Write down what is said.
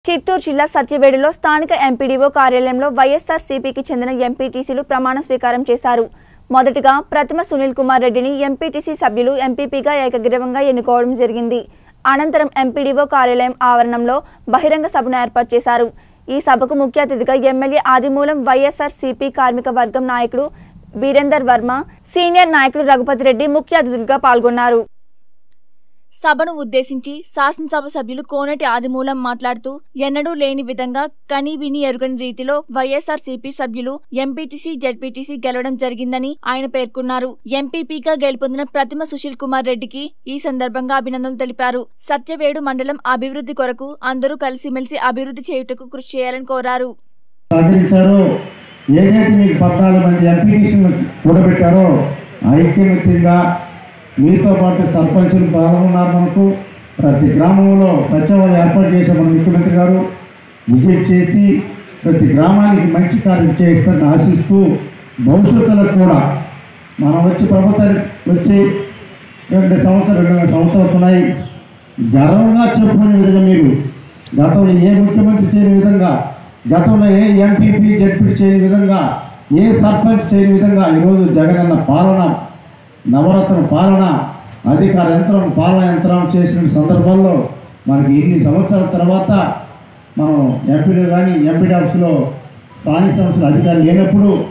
చిత్తూరు జిల్లా సత్యవేడులో స్థానిక ఎంపీడీఓ కార్యాలయంలో వైఎస్ఆర్ సిపికి చెందిన ఎంపీటీసీలు ప్రమాణ స్వీకారం చేశారు మొదటగా ప్రతిమ సునీల్ కుమార్ రెడ్డిని ఎంపీటీసీ సభ్యులు ఎంపీపీగా ఏకగ్రీవంగా ఎన్నుకోవడం జరిగింది అనంతరం ఎంపీడీఓ కార్యాలయం ఆవరణంలో బహిరంగ సభను ఏర్పాటు చేశారు ఈ సభకు ముఖ్య అతిథిగా ఎమ్మెల్యే ఆదిమూలం వైఎస్ఆర్ సిపి కార్మిక వర్గం నాయకుడు బీరేందర్ వర్మ సీనియర్ నాయకుడు రఘుపతి రెడ్డి ముఖ్య అతిథులుగా పాల్గొన్నారు సభను ఉద్దేశించి శాసనసభ సభ్యులు కోనటి ఆదిమూలం మాట్లాడుతూ ఎన్నడూ లేని విధంగా కని విని ఎరుగని రీతిలో వైఎస్ఆర్ సిపి సభ్యులు ఎంపీటీసీ జెడ్పీటీసీ గెలవడం జరిగిందని ఆయన పేర్కొన్నారు ఎంపీపీగా గెలుపొందిన ప్రతిమ సుశీల్ కుమార్ రెడ్డికి ఈ సందర్భంగా అభినందనలు తెలిపారు సత్యవేడు మండలం అభివృద్ధి కొరకు అందరూ కలిసిమెలిసి అభివృద్ధి చేయుటకు కృషి చేయాలని కోరారు సహకరించారో ఏదైతే మీకు పద్నాలుగు మంది ఎంపీటీసీలు కూడబెట్టారో ఐక్యమత్యంగా మీతో పాటు సర్పంచులు పాల్గొన్నారు మనకు ప్రతి గ్రామంలో సచివాలయం ఏర్పాటు చేసే మన ముఖ్యమంత్రి గారు విజిట్ చేసి ప్రతి గ్రామానికి మంచి కార్యం చేస్తారని ఆశిస్తూ భవిష్యత్తులో కూడా మనం వచ్చి ప్రభుత్వానికి వచ్చి రెండు సంవత్సరాలు రెండు సంవత్సరాలు అవుతున్నాయి గర్వంగా చెప్పుకునే విధంగా మీరు గతంలో ఏ ముఖ్యమంత్రి చేయని విధంగా గతంలో ఏ ఎంపీపీ జడ్పీ చేయని విధంగా ఏ సర్పంచ్ చేయని విధంగా ఈరోజు జగనన్న పాలన నవరత్న పాలన అధికార యంత్రం పాలన యంత్రం చేసిన సందర్భాల్లో మనకి ఇన్ని సంవత్సరాల తర్వాత మనం ఎంపీలు కానీ ఎంపీడీ ఆఫీసులో స్థానిక సంస్థల అధికారులు లేనప్పుడు